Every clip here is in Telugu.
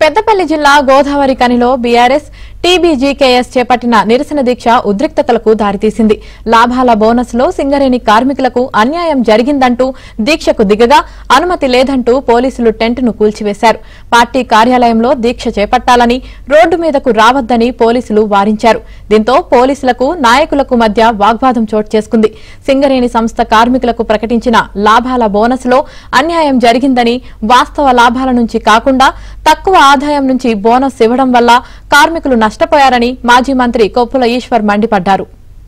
పెద్దపల్లి జిల్లా గోదావరి కనిలో బీఆర్ఎస్ టీబీజీకేఎస్ చేపట్టిన నిరసన దీక్ష ఉద్రిక్తతలకు దారితీసింది లాభాల బోనస్ లో సింగరేణి కార్మికులకు అన్యాయం జరిగిందంటూ దీక్షకు దిగగా అనుమతి లేదంటూ పోలీసులు టెంట్ను కూల్చివేశారు పార్టీ కార్యాలయంలో దీక్ష చేపట్టాలని రోడ్డు మీదకు రావద్దని పోలీసులు వారించారు దీంతో పోలీసులకు నాయకులకు మధ్య వాగ్వాదం చోటు చేసుకుంది సింగరేణి సంస్థ కార్మికులకు ప్రకటించిన లాభాల బోనస్ లో అన్యాయం జరిగిందని వాస్తవ లాభాల నుంచి కాకుండా తక్కువ ఆదాయం నుంచి బోనస్ ఇవ్వడం వల్ల కార్మికులు నష్టపోయారని మాజీ మంత్రి కొప్పుల ఈశ్వర్ మండిపడ్డారు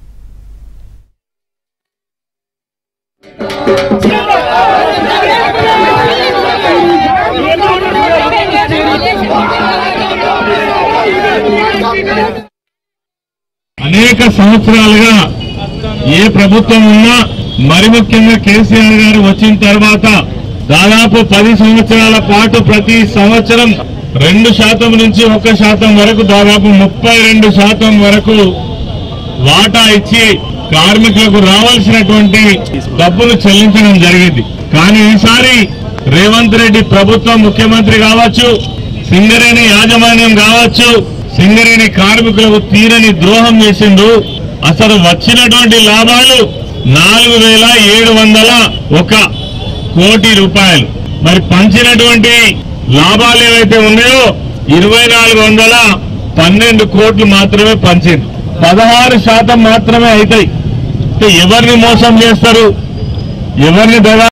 అనేక సంవత్సరాలుగా ఏ ప్రభుత్వం ఉన్నా మరి ముఖ్యంగా కేసీఆర్ గారు వచ్చిన తర్వాత దాదాపు పది సంవత్సరాల పాటు ప్రతి సంవత్సరం రెండు శాతం నుంచి ఒక శాతం వరకు దాదాపు ముప్పై రెండు శాతం వరకు వాటా ఇచ్చి కార్మికులకు రావాల్సినటువంటి డబ్బులు చెల్లించడం జరిగింది కానీ ఈసారి రేవంత్ రెడ్డి ప్రభుత్వం ముఖ్యమంత్రి కావచ్చు సింగరేణి యాజమాన్యం కావచ్చు సింగరేణి కార్మికులకు తీరని ద్రోహం చేసిండు అసలు వచ్చినటువంటి లాభాలు నాలుగు వేల ఏడు వందల ఒక కోటి రూపాయలు మరి పంచినటువంటి లాభాలు ఏవైతే ఉన్నాయో ఇరవై నాలుగు వందల పన్నెండు కోట్లు మాత్రమే పంచింది పదహారు శాతం మాత్రమే అవుతాయి అంటే ఎవరిని మోసం చేస్తారు ఎవరిని దగా